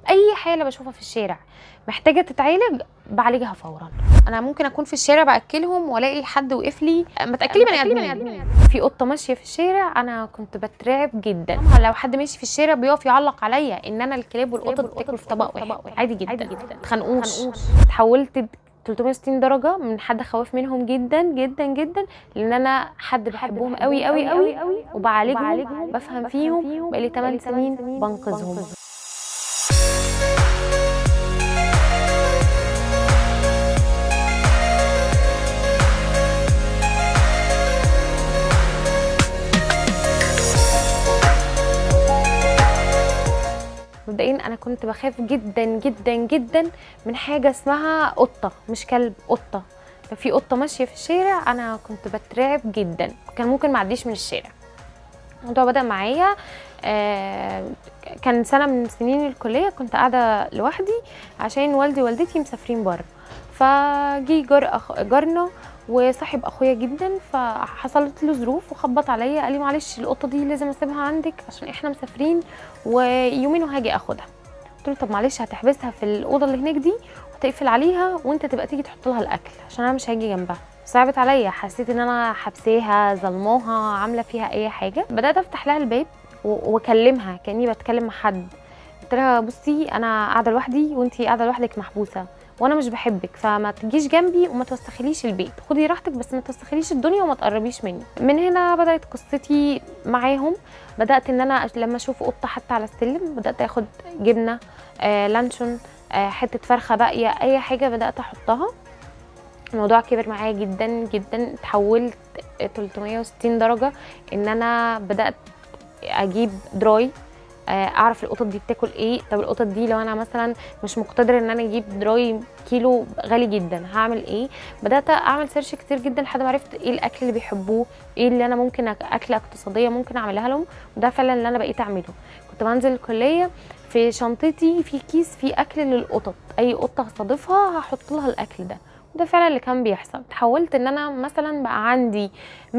اي حاله بشوفها في الشارع محتاجه تتعالج بعالجها فورا انا ممكن اكون في الشارع باكلهم والاقي حد وقف لي ما تاكلي بني ادمين في قطه ماشيه في الشارع انا كنت بترعب جدا لو حد ماشي في الشارع بيقف يعلق عليا ان انا الكلاب والقطط بتاكل في طبق واحد عادي جدا تخنقوش اتحولت 360 درجة من حد خوف منهم جدا جدا جدا لان انا حد بحبهم قوي قوي قوي وبعالجهم بفهم فيهم بقالي 8 سنين بنقذهم مبدئيا انا كنت بخاف جدا جدا جدا من حاجه اسمها قطه مش كلب قطه ففي قطه ماشيه في الشارع انا كنت بترعب جدا كان ممكن ما اعديش من الشارع الموضوع بدا معايا آه كان سنه من سنين الكليه كنت قاعده لوحدي عشان والدي ووالدتي مسافرين بره فجي جار أخ... جارنا وصاحب اخويا جدا فحصلت له ظروف وخبط عليا قال لي معلش القطه دي لازم اسيبها عندك عشان احنا مسافرين ويومين وهاجي اخدها قلت له طب معلش هتحبسها في الاوضه اللي هناك دي وتقفل عليها وانت تبقى تيجي تحط لها الاكل عشان انا مش هاجي جنبها صعبت عليا حسيت ان انا حبساها ظلماها عامله فيها اي حاجه بدات افتح لها الباب واكلمها كاني بتكلم مع حد قلت لها بصي انا قاعده لوحدي وانتي قاعده لوحدك محبوسه وانا مش بحبك فما تجيش جنبي وما توسخليش البيت خدي راحتك بس ما توسخليش الدنيا وما تقربيش مني من هنا بدات قصتي معاهم بدات ان انا لما اشوف قطه حتى على السلم بدات اخد جبنه آه لانشون آه حته فرخه باقيه اي حاجه بدات احطها الموضوع كبر معايا جدا جدا اتحولت 360 درجه ان انا بدات اجيب دراي اعرف القطط دي بتاكل ايه طب القطط دي لو انا مثلا مش مقتدره ان انا اجيب دراي كيلو غالي جدا هعمل ايه بدات اعمل سيرش كتير جدا لحد ما عرفت ايه الاكل اللي بيحبوه ايه اللي انا ممكن اكله اقتصاديه ممكن اعملها لهم وده فعلا اللي انا بقيت اعمله كنت بنزل الكليه في شنطتي في كيس فيه اكل للقطط اي قطه هصادفها هحط لها الاكل ده ده فعلا اللي كان بيحصل تحولت ان انا مثلا بقى عندي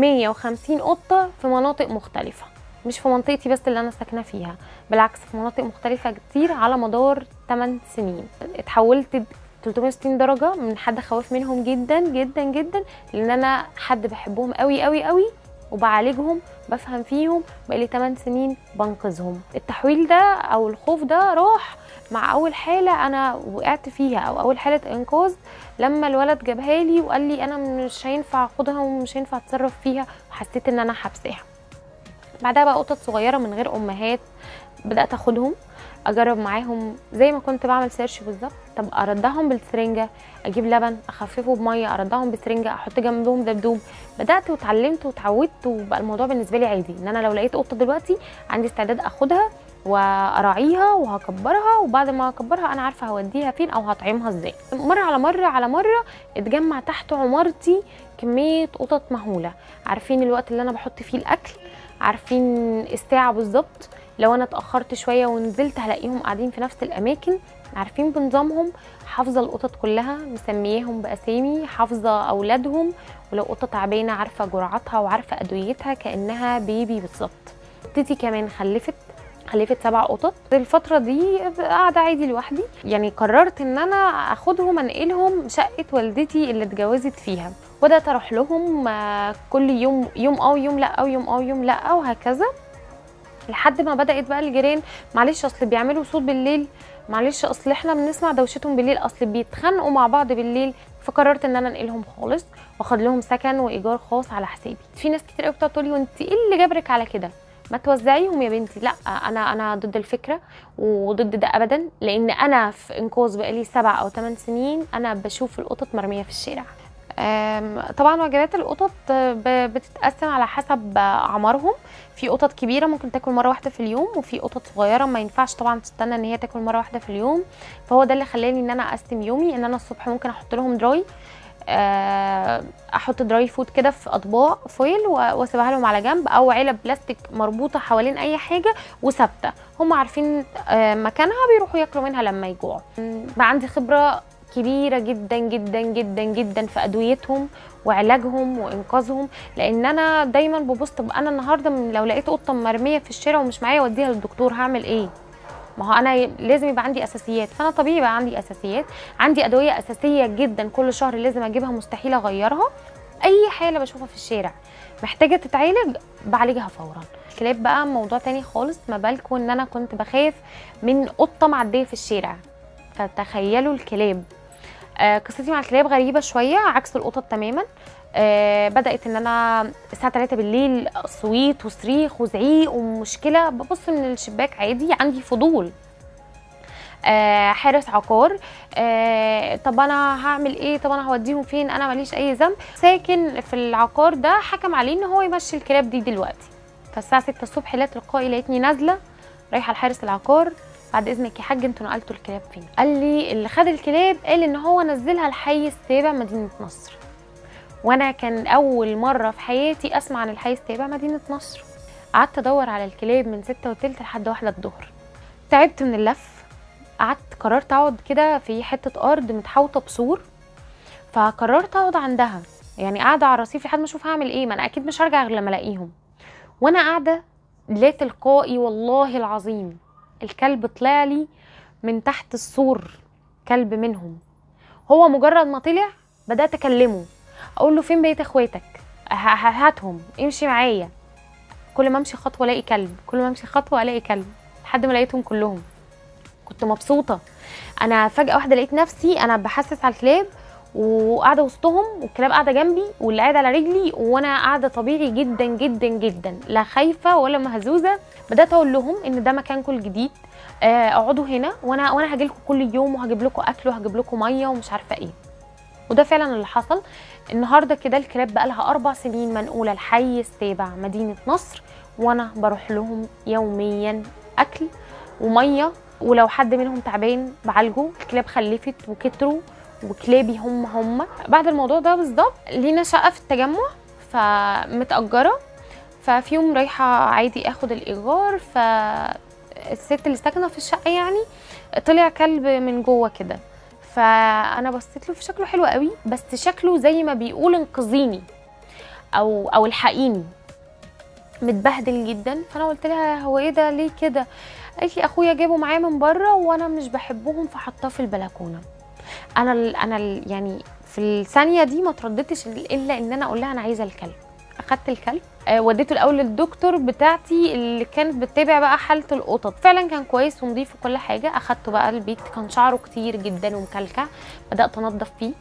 150 قطه في مناطق مختلفه مش في منطقتي بس اللي انا ساكنه فيها بالعكس في مناطق مختلفه كتير على مدار 8 سنين اتحولت 360 درجه من حد خوف منهم جدا جدا جدا لان انا حد بحبهم قوي قوي قوي وبعالجهم بفهم فيهم بقالي 8 سنين بنقذهم التحويل ده او الخوف ده راح مع اول حاله انا وقعت فيها او اول حاله انقاذ لما الولد جابها لي وقال لي انا مش هينفع اخدها ومش هينفع اتصرف فيها وحسيت ان انا حبساها بعدها بقى قطط صغيره من غير امهات بدات اخدهم اجرب معاهم زي ما كنت بعمل سيرش بالظبط طب اردهم بالسرنجه اجيب لبن اخففه بميه اردهم بسرنجه احط جنبهم دبدوب بدات واتعلمت واتعودت وبقى الموضوع بالنسبه لي عادي ان انا لو لقيت قطه دلوقتي عندي استعداد اخدها واراعيها وهكبرها وبعد ما اكبرها انا عارفه هوديها فين او هطعمها ازاي مره على مره على مره اتجمع تحت عمارتي كميه قطط مهوله عارفين الوقت اللي انا بحط فيه الاكل عارفين الساعه بالظبط لو انا اتاخرت شويه ونزلت هلاقيهم قاعدين في نفس الاماكن عارفين بنظامهم حافظه القطط كلها مسمياهم باسامي حافظه اولادهم ولو قطه تعبانه عارفه جرعاتها وعارفه ادويتها كانها بيبي بالظبط قطتي كمان خلفت خلفت سبع قطط الفتره دي قاعده عادي لوحدي يعني قررت ان انا اخدهم انقلهم شقه والدتي اللي اتجوزت فيها بدات اروح لهم كل يوم يوم اه يوم لا او يوم اه يوم لا وهكذا لحد ما بدات بقى الجيران معلش اصل بيعملوا صوت بالليل معلش اصل احنا بنسمع دوشتهم بالليل اصل بيتخانقوا مع بعض بالليل فقررت ان انا انقلهم خالص واخد لهم سكن وايجار خاص على حسابي في ناس كتير قوي بتقعد تقول لي وانت ايه اللي جابرك على كده ما توزعيهم يا بنتي لا انا انا ضد الفكره وضد ده ابدا لان انا في انقاذ بقالي سبع او ثمان سنين انا بشوف القطط مرميه في الشارع طبعا وجبات القطط بتتقسم على حسب اعمارهم في قطط كبيره ممكن تاكل مره واحده في اليوم وفي قطط صغيره ما ينفعش طبعا تستنى ان هي تاكل مره واحده في اليوم فهو ده اللي خلاني ان انا اقسم يومي ان انا الصبح ممكن احط لهم دراي احط دراي فود كده في اطباق فويل واسيبها لهم على جنب او علب بلاستيك مربوطه حوالين اي حاجه وثابته هم عارفين مكانها بيروحوا ياكلوا منها لما يجوعوا بقى عندي خبره كبيره جدا جدا جدا جدا في ادويتهم وعلاجهم وانقاذهم لان انا دايما ببص طب انا النهارده لو لقيت قطه مرميه في الشارع ومش معايا اوديها للدكتور هعمل ايه ما هو انا لازم يبقى عندي اساسيات فانا طبيعي يبقى عندي اساسيات عندي ادويه اساسيه جدا كل شهر لازم اجيبها مستحيل اغيرها اي حاله بشوفها في الشارع محتاجه تتعالج بعالجها فورا الكلاب بقى موضوع تاني خالص ما بالكم ان انا كنت بخاف من قطه معديه في الشارع فتخيلوا الكلاب آه قصتي مع الكلاب غريبه شويه عكس القطط تماما آه بدات ان انا الساعه 3 بالليل صويت وصريخ وزعيق ومشكله ببص من الشباك عادي عندي فضول آه حارس عقار آه طب انا هعمل ايه طب انا هوديهم فين انا ماليش اي ذنب ساكن في العقار ده حكم عليه ان هو يمشي الكلاب دي دلوقتي فالساعه 6 الصبح لا تلقائي لقيتني نازله رايحه لحارس العقار بعد اذنك يا حاج انتوا نقلتوا الكلاب فين قال لي اللي خد الكلاب قال ان هو نزلها الحي السابع مدينه نصر وانا كان اول مره في حياتي اسمع عن الحي السابع مدينه نصر قعدت ادور على الكلاب من ستة وتلت لحد واحدة الظهر تعبت من اللف قعدت قررت اقعد كده في حته ارض متحوطه بسور فقررت اقعد عندها يعني قاعده على الرصيف لحد ما اشوف هعمل ايه ما انا اكيد مش هرجع غير لما الاقيهم وانا قاعده لا تلقائي والله العظيم الكلب طلع لي من تحت السور كلب منهم هو مجرد ما طلع بدات اكلمه اقول له فين بيت اخواتك هاتهم امشي معايا كل ما امشي خطوه الاقي كلب كل ما امشي خطوه الاقي كلب لحد ما لقيتهم كلهم كنت مبسوطه انا فجاه واحده لقيت نفسي انا بحسس على الكلاب وقاعده وسطهم والكلاب قاعده جنبي واللي قاعد على رجلي وانا قاعده طبيعي جدا جدا جدا لا خايفه ولا مهزوزه بدات اقول لهم ان ده مكانكم الجديد اقعدوا هنا وانا وانا هاجي لكم كل يوم وهجيب لكم اكل وهجيب لكم ميه ومش عارفه ايه وده فعلا اللي حصل النهارده كده الكلاب بقى لها اربع سنين منقوله الحي السابع مدينه نصر وانا بروح لهم يوميا اكل وميه ولو حد منهم تعبان بعالجه الكلاب خلفت وكتروا وكلابي هم هم بعد الموضوع ده بالظبط لينا شقه في التجمع فمتأجرة ففي يوم رايحة عادي اخد الايجار فالست اللي ساكنة في الشقة يعني طلع كلب من جوه كده فانا بصيت له في شكله حلو قوي بس شكله زي ما بيقول انقذيني او او الحقيني متبهدل جدا فانا قلت لها هو ايه ده ليه كده قالت لي اخويا جابه معاه من بره وانا مش بحبهم فحطاه في البلكونه انا ال انا ال يعني في الثانيه دي ما ترددتش الا ان انا اقول لها انا عايزه الكلب اخدت الكلب آه وديته الاول للدكتور بتاعتي اللي كانت بتتابع بقى حاله القطط فعلا كان كويس ونظيف وكل حاجه اخدته بقى البيت كان شعره كتير جدا ومكلكع بدات انضف فيه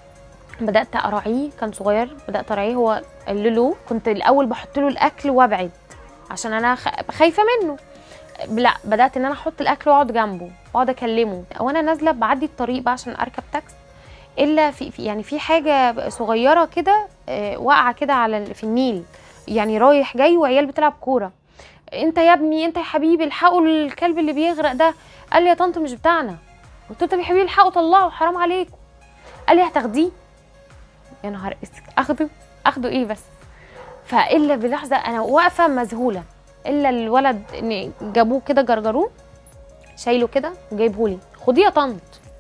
بدات اراعيه كان صغير بدات اراعيه هو اللولو كنت الاول بحط له الاكل وابعد عشان انا خايفه منه لا بدات ان انا احط الاكل واقعد جنبه واقعد اكلمه وانا نازله بعدي الطريق بقى عشان اركب تاكس الا في, في يعني في حاجه صغيره كده آه واقعه كده على في النيل يعني رايح جاي وعيال بتلعب كوره انت يا ابني انت يا حبيبي الحقوا الكلب اللي بيغرق ده قال لي يا طنط مش بتاعنا قلت له طب يا حبيبي الحقوا طلعوا حرام عليكم قال لي هتاخديه يا نهار اسود اخده اخده ايه بس فالا بلحظه انا واقفه مذهوله الا الولد ان جابوه كده جرجروه شايله كده وجايبهولي خديه يا طنط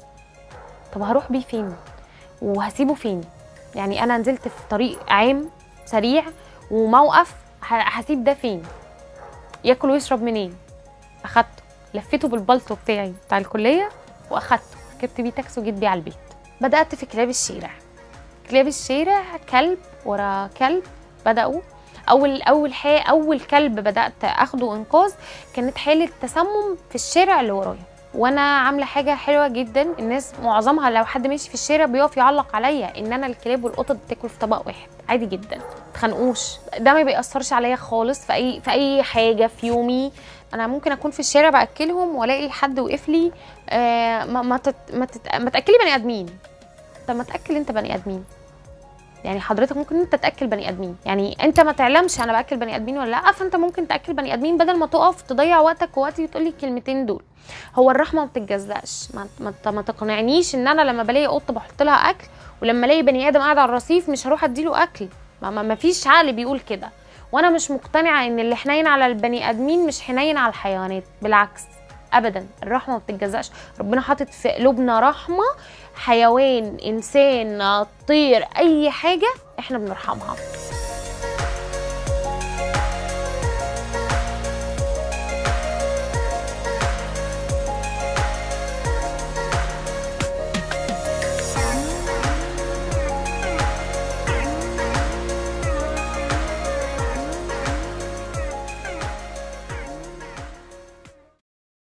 طب هروح بيه فين وهسيبه فين يعني انا نزلت في طريق عام سريع وموقف هسيب ده فين ياكل ويشرب منين اخدته لفيته بالبلطو بتاعي بتاع الكليه واخدته ركبت بيه تاكسي وجيت بيه على البيت بدات في كلاب الشارع كلاب الشارع كلب ورا كلب بداوا اول اول حاجه اول كلب بدات اخده انقاذ كانت حاله تسمم في الشارع اللي ورايا وانا عامله حاجه حلوه جدا الناس معظمها لو حد ماشي في الشارع بيقف يعلق عليا ان انا الكلاب والقطط بتاكل في طبق واحد عادي جدا تخنقوش ده ما بيأثرش عليا خالص في اي في اي حاجه في يومي انا ممكن اكون في الشارع باكلهم والاقي حد وقف لي آه ما ما, تت ما, تت ما تاكلي بني ادمين طب ما تاكل انت بني ادمين يعني حضرتك ممكن انت تاكل بني ادمين يعني انت ما تعلمش انا باكل بني ادمين ولا لا فانت ممكن تاكل بني ادمين بدل ما تقف تضيع وقتك ووقتي وتقولي الكلمتين دول هو الرحمه ما بتتجزأش ما, ما, ما تقنعنيش ان انا لما بلاقي قطه بحط لها اكل ولما الاقي بني ادم قاعد على الرصيف مش هروح اديله اكل ما, ما, ما فيش عقل بيقول كده وانا مش مقتنعه ان اللي حنين على البني ادمين مش حنين على الحيوانات بالعكس ابدا الرحمه ما بتتجزأش ربنا حاطط في قلوبنا رحمه حيوان انسان طير اي حاجه احنا بنرحمها